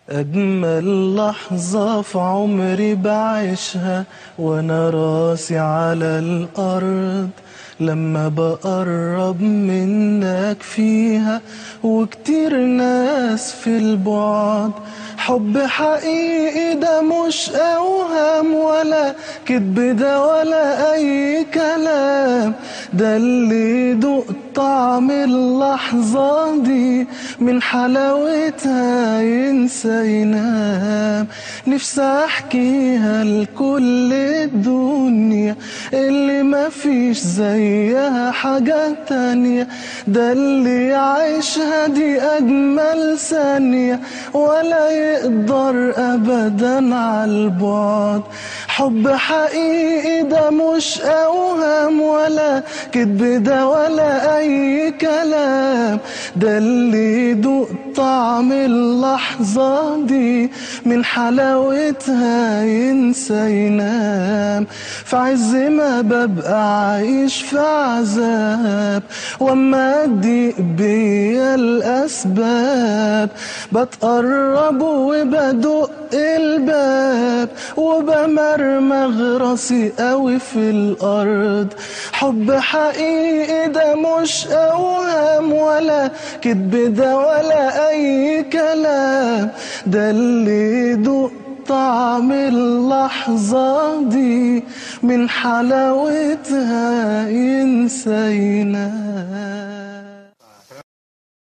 أجمل لحظة في عمري بعيشها وأنا راسي على الأرض لما بقرب منك فيها وكتير ناس في البعد حب حقيقي ده مش أوهام ولا كدب ده ولا أي كلام ده اللي دق طعم اللحظة دي من حلاوتها ينسى ينام نفسي أحكيها لكل الدنيا اللي ما فيش زيها حاجة تانية ده اللي يعيشها دي أجمل ثانية ولا يقدر أبدا على البعد حب حقيقي ده مش أوهام ولا كدب ده ولا أي كلام ده اللي يدوق طعم اللحظة دي من حلاوتها ينسى ينام في عز ما ببقى عايش في عذاب وما تضيق بيا الأسباب بتقرب وبدق الباب وبمرمغ راسي قوي في الأرض حب حقيقي ده مش أوهام ولا كدب ده ولا أي كلام ده اللي يدوق طعم اللحظة دي من حلاوتها ينسى ينام